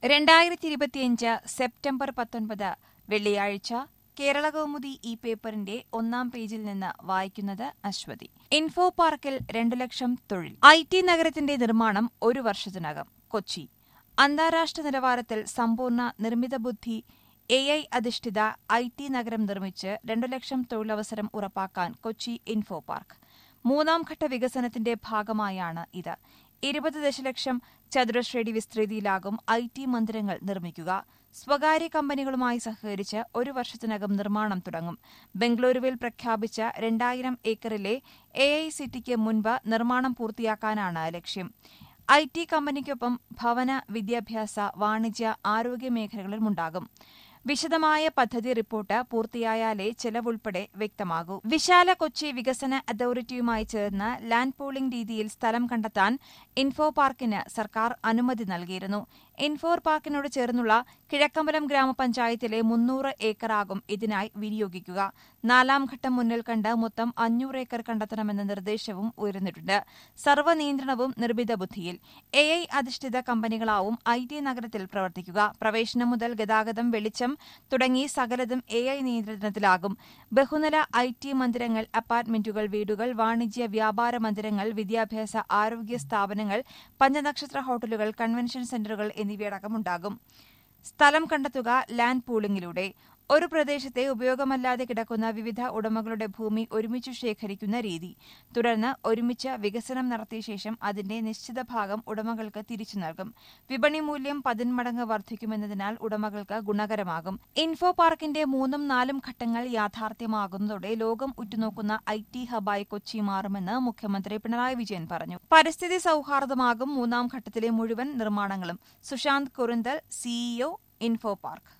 രണ്ടായിരത്തി ഇരുപത്തിയഞ്ച് സെപ്റ്റംബർ പത്തൊൻപത് വെള്ളിയാഴ്ച കേരളകൗമുദി ഈ പേപ്പറിന്റെ ഒന്നാം പേജിൽ നിന്ന് വായിക്കുന്നത് അശ്വതി ഇൻഫോ പാർക്കിൽ രണ്ടു ലക്ഷം തൊഴിൽ ഐ ടി നഗരത്തിന്റെ നിർമ്മാണം ഒരു വർഷത്തിനകം കൊച്ചി അന്താരാഷ്ട്ര നിലവാരത്തിൽ സമ്പൂർണ്ണ നിർമ്മിത ബുദ്ധി എ ഐ അധിഷ്ഠിത ഐ ടി നഗരം നിർമ്മിച്ച് രണ്ടു ലക്ഷം തൊഴിലവസരം ഉറപ്പാക്കാൻ കൊച്ചി ഇൻഫോ പാർക്ക് മൂന്നാം ഘട്ട വികസനത്തിന്റെ ഭാഗമായാണ് ഇത് ഇരുപത് ദശലക്ഷം ചതുരശ്രേടി വിസ്തൃതിയിലാകും ഐ ടി മന്ദിരങ്ങൾ നിർമ്മിക്കുക സ്വകാര്യ കമ്പനികളുമായി സഹകരിച്ച് ഒരു വർഷത്തിനകം നിർമ്മാണം തുടങ്ങും ബംഗളൂരുവിൽ പ്രഖ്യാപിച്ച രണ്ടായിരം ഏക്കറിലെ എ ഐ സിറ്റിക്ക് മുൻപ് നിർമ്മാണം പൂർത്തിയാക്കാനാണ് ലക്ഷ്യം ഐ ടി കമ്പനിക്കൊപ്പം ഭവന വിദ്യാഭ്യാസ വാണിജ്യ ആരോഗ്യ മേഖലകളിലുമുണ്ടാകും വിശദമായ പദ്ധതി റിപ്പോർട്ട് പൂർത്തിയായാലേ ചെലവുൾപ്പെടെ വ്യക്തമാകൂ വിശാല കൊച്ചി വികസന അതോറിറ്റിയുമായി ചേർന്ന് ലാൻഡ് പൂളിംഗ് രീതിയിൽ സ്ഥലം കണ്ടെത്താൻ ഇൻഫോ പാർക്കിന് സർക്കാർ അനുമതി നൽകിയിരുന്നു ഇൻഫോ പാർക്കിനോട് ചേർന്നുള്ള കിഴക്കമ്പലം ഗ്രാമപഞ്ചായത്തിലെ മുന്നൂറ് ഏക്കറാകും ഇതിനായി വിനിയോഗിക്കുക നാലാം ഘട്ടം മുന്നിൽ കണ്ട് മൊത്തം അഞ്ഞൂറ് ഏക്കർ കണ്ടെത്തണമെന്ന നിർദ്ദേശവും ഉയർന്നിട്ടുണ്ട് സർവ്വനിയന്ത്രണവും നിർമ്മിത ബുദ്ധിയിൽ എ ഐ അധിഷ്ഠിത കമ്പനികളാവും ഐ ടി നഗരത്തിൽ പ്രവർത്തിക്കുക പ്രവേശനം മുതൽ ഗതാഗതം വെളിച്ചം തുടങ്ങി സകലതും എ ഐ നിയന്ത്രണത്തിലാകും ബഹുനില ഐ ടി മന്ദിരങ്ങൾ അപ്പാർട്ട്മെന്റുകൾ വീടുകൾ വാണിജ്യ വ്യാപാര മന്ദിരങ്ങൾ വിദ്യാഭ്യാസ ആരോഗ്യ സ്ഥാപനങ്ങൾ പഞ്ചനക്ഷത്ര ഹോട്ടലുകൾ കൺവെൻഷൻ സെന്ററുകൾ എന്നിവയടക്കമുണ്ടാകും സ്ഥലം കണ്ടെത്തുക ലാൻഡ് പൂളിംഗിലൂടെ ഒരു പ്രദേശത്തെ ഉപയോഗമല്ലാതെ കിടക്കുന്ന വിവിധ ഉടമകളുടെ ഭൂമി ഒരുമിച്ച് ശേഖരിക്കുന്ന രീതി തുടർന്ന് ഒരുമിച്ച് വികസനം നടത്തിയ ശേഷം അതിന്റെ നിശ്ചിത ഭാഗം ഉടമകൾക്ക് തിരിച്ചു നൽകും വിപണി മൂല്യം പതിന്മടങ്ങ് വർദ്ധിക്കുമെന്നതിനാൽ ഉടമകൾക്ക് ഗുണകരമാകും ഇൻഫോ പാർക്കിന്റെ മൂന്നും നാലും ഘട്ടങ്ങൾ യാഥാർത്ഥ്യമാകുന്നതോടെ ലോകം ഉറ്റുനോക്കുന്ന ഐ ടി ഹബായി കൊച്ചി മാറുമെന്ന് മുഖ്യമന്ത്രി പിണറായി വിജയൻ പറഞ്ഞു പരിസ്ഥിതി സൌഹാർദ്ദമാകും മൂന്നാം ഘട്ടത്തിലെ മുഴുവൻ നിർമ്മാണങ്ങളും Sushant Kurunthal CEO info park